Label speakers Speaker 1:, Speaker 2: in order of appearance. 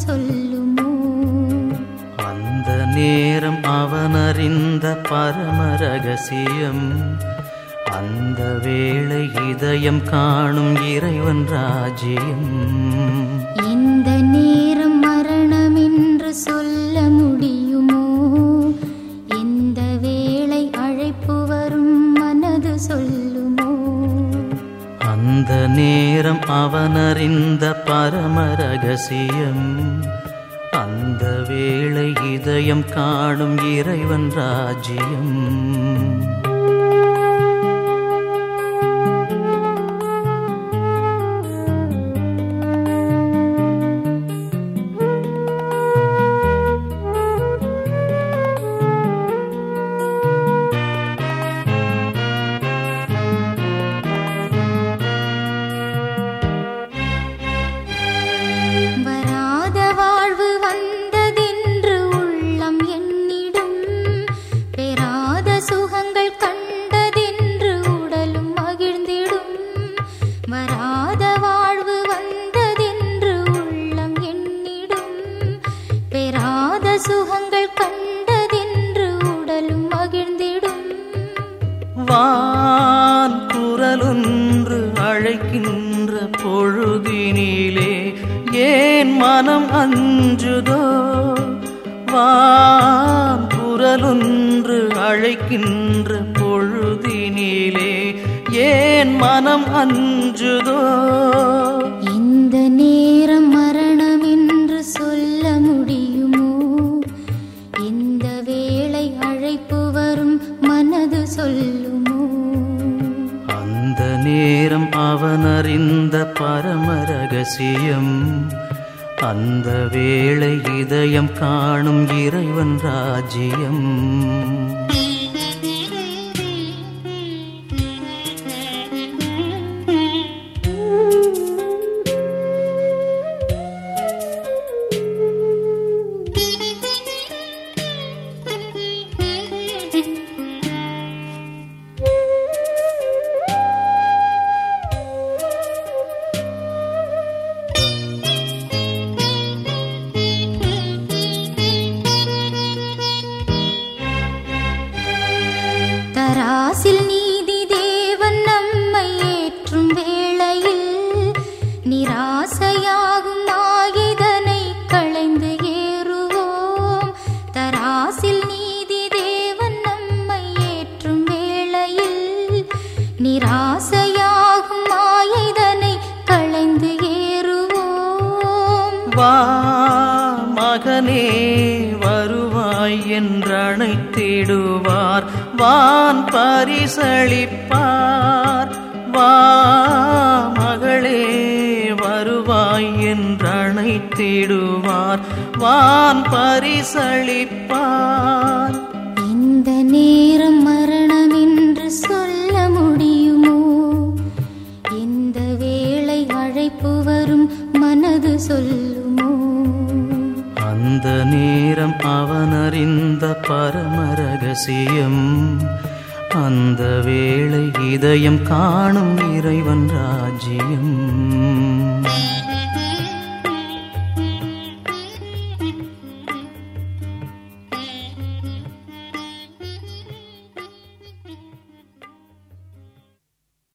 Speaker 1: சொல்லுமோ
Speaker 2: அந்த நேரம் அவனறிந்த பரம ரகசியம் அந்த வேளை இதயம் காணும் இறைவன் ராஜ்யம்
Speaker 1: இந்த நேரம் மரணம் என்று சொல்ல முடியுமோ எந்த வேளை அழைப்பு வரும் மனது சொல்லுமோ
Speaker 2: அந்த நேரம் அவனறிந்த பரம ரகசியம் அந்த வேளை இதயம் காணும் இறைவன் ராஜ்யம்
Speaker 1: வராத வாழ்வு வந்ததென்று உள்ளம் எண்ணிடும் பெறாத சுகங்கள் கண்டதென்று உடலும் மகிழ்ந்திடும் வராத வாழ்வு வந்ததென்று உள்ளம் எண்ணிடும் பெறாத சுகங்கள் கண்டதென்று உடலும் மகிழ்ந்திடும்
Speaker 2: வான் குரலொன்று அழைக்கின்ற பொழுதினிலே ஏன் மனம் அஞ்சுதோ வான் குரலொன்று அழைக்கின்ற பொழுதினிலே ஏன் மனம் அஞ்சுதோ
Speaker 1: இந்த நேரம் மரணம் என்று சொல்ல முடியுமோ இந்த வேளை அழைப்பு வரும் மனது சொல்லுமோ
Speaker 2: அந்த நேரம் அவனறிந்த பரம ரகசியம் அந்த வேளை இதயம் காணும் இறைவன் ராஜ்யம்
Speaker 1: தராசில் நீதி தேவன் நம்மை ஏற்றும் வேளையில் நிராசையாகும் ஆயுதனை களைந்து ஏறுவோம் தராசில் நீதி தேவன் நம்மை ஏற்றும் வேளையில் நிராசையாகும் ஆயுதனை களைந்து ஏறுவோம்
Speaker 2: வா மகனே வருவாய் என்றழைத்திடுவார் வான் பரிசளிப்பார் வா மகளே வருவாய் என்றழைத்திடுவார் வான் பரிசளிப்பார்
Speaker 1: இந்த நேரம் மரணம் என்று சொல்ல முடியுமோ இந்த வேளை அழைப்பு வரும் மனது சொல்லுமோ
Speaker 2: அந்த நேரம் அவனறிந்த பரம ரகசியம் அந்த வேளை இதயம் காணும் இறைவன் ராஜ்யம்